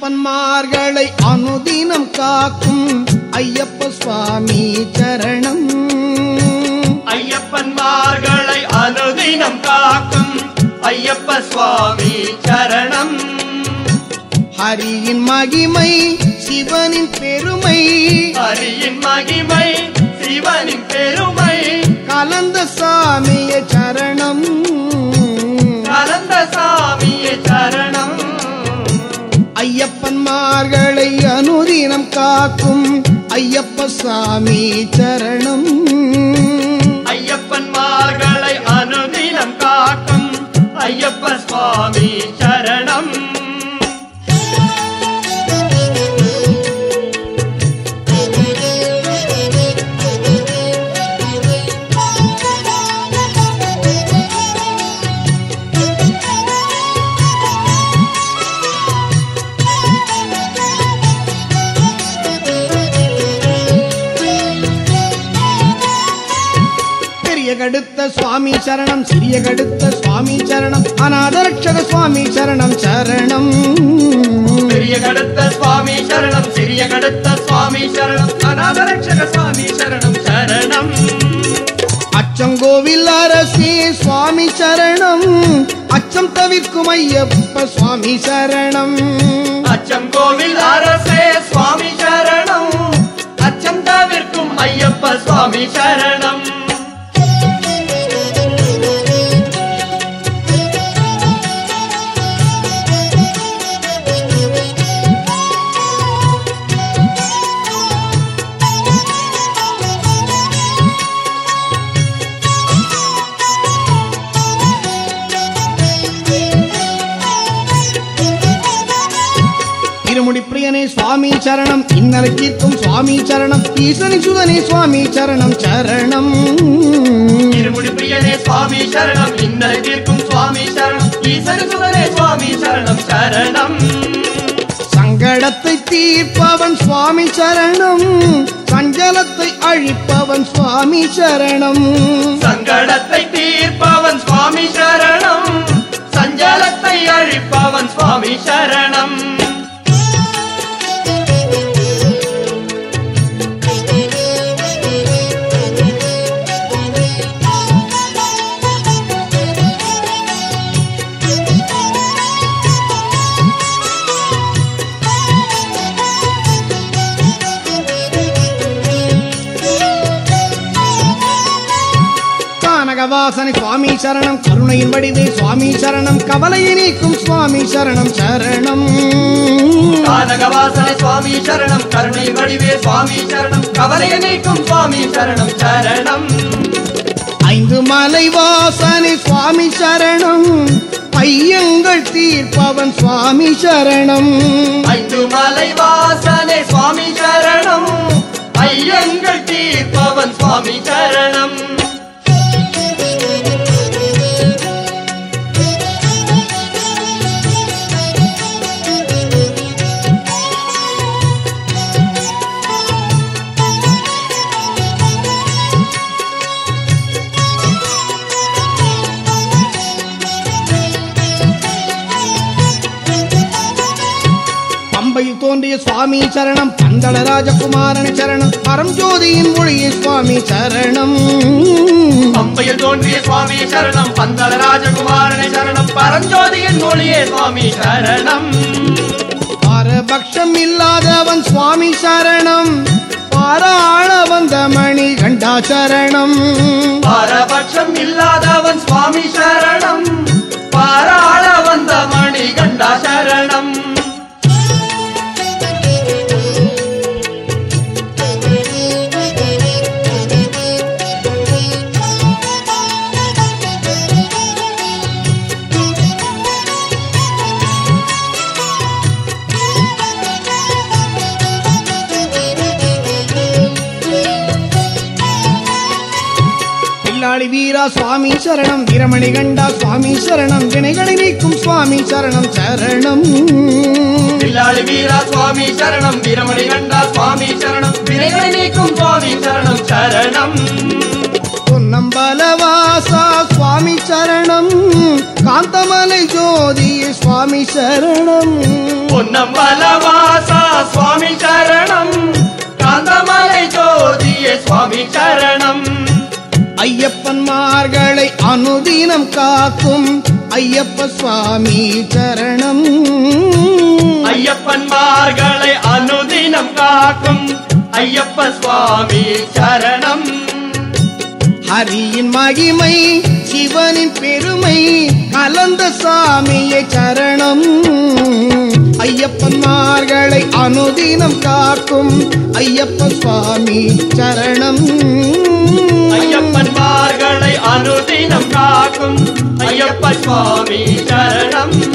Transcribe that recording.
ஐயப்பன்மார்களை அனுதினம் காக்கும் ஐயப்ப சுவாமி சரணம் ஐயப்பன்மார்களை அனுதினம் காக்கும் ஐயப்ப சுவாமி சரணம் ஹரியின் மகிமை சிவனின் பெருமை ஹரியின் மகிமை சிவனின் பெருமை கலந்த சாமிய சரணம் கலந்த சாமியே சரணம் ஐயப்பன்மார்களை அனுதினம் காக்கும் ஐயப்ப சாமி சரணம் ஐயப்பன்மார்களை அனுதினம் காக்கும் ஐயப்ப சுவாமி சரணம் பெரிய கடுத்த சுவாமி சரணம் சிறிய கடுத்த சுவாமி சரணம் அநாதரட்சக சுவாமி சரணம் சரணம் பெரிய கடுத்த சுவாமி சரணம் சிறிய கடுத்த சுவாமி சரணம் அநாதரட்சக சுவாமி சரணம் சரணம் அச்சங்கோவில் அரசே சுவாமி சரணம் அச்சம் தவிர்க்கும் ஐயப்ப சுவாமி சரணம் அச்சம் கோவில் அரசே சுவாமி சரணம் அச்சம் தவிர்க்கும் ஐயப்ப சுவாமி சரணம் இருமுடி பிரியனே சுவாமி சரணம் இன்னலை தீர்க்கும் சுவாமி சரணம் ஈசனி சுதனே சுவாமி சரணம் சரணம் இருமுடி பிரியனே சுவாமி சரணம் இன்னலை தீர்க்கும் சுவாமி சரணம் ஈசன் சுதனே சுவாமி சரணம் சரணம் சங்கடத்தை தீர்ப்பவன் சுவாமி சரணம் சஞ்சலத்தை அழிப்பவன் சுவாமி சரணம் சங்கடத்தை தீர்ப்பவன் சுவாமி சரணம் சஞ்சலத்தை அழிப்பவன் சுவாமி சரணம் கானகவாசனை சுவாமி சரணம் கருணையின் வடிவே சுவாமி சரணம் கவலையை நீக்கும் சுவாமி சரணம் சரணம் கானகவாசனை சுவாமி சரணம் கருணை வடிவே சுவாமி சரணம் கவலையை நீக்கும் சுவாமி சரணம் சரணம் ஐந்து மலை வாசனை சுவாமி சரணம் ஐயங்கள் தீர்ப்பவன் சுவாமி சரணம் ஐந்து மலை வாசனை சுவாமி சரணம் ஐயங்கள் தீர்ப்பவன் சுவாமி சரணம் பம்பையில் தோன்றிய சுவாமி சரணம் பந்தள ராஜகுமாரன் சரணம் பரஞ்சோதியின் மொழியே சுவாமி சரணம் பம்பையில் தோன்றிய சுவாமி சரணம் பந்தள ராஜகுமாரனை சரணம் பரஞ்சோதியின் மொழியே சுவாமி சரணம் பாரபக்ஷம் இல்லாதவன் சுவாமி சரணம் பாராள வந்த மணி கண்டா சரணம் பாரபட்சம் இல்லாதவன் சுவாமி சரணம் பாராள வந்த மணி கண்டா சரணம் பில்லாளி வீரா சுவாமி சரணம் வீரமணி கண்டா சுவாமி சரணம் வினைகளை நீக்கும் சுவாமி சரணம் சரணம் பில்லாளி வீரா சுவாமி சரணம் வீரமணி கண்டா சுவாமி சரணம் வினைகளை நீக்கும் சுவாமி சரணம் சரணம் பொன்னம்பலவாசா சுவாமி சரணம் காந்தமலை ஜோதி சுவாமி சரணம் பொன்ன பொன்னம்பலவாசா சுவாமி சரணம் காந்தமலை ஜோதியே சுவாமி சரணம் ஐயப்பன்மார்களை அனுதினம் காக்கும் ஐயப்ப சுவாமி சரணம் ஐயப்பன்மார்களை அனுதினம் காக்கும் ஐயப்ப சுவாமி சரணம் ஹரியின் மகிமை சிவனின் பெருமை கலந்த சாமியை சரணம் ஐயப்பன்மார்களை அனுதினம் காக்கும் ஐயப்ப சுவாமி சரணம் ஐயப்பன்மார்களை அனுதினம் காக்கும் ஐயப்ப சுவாமி சரணம்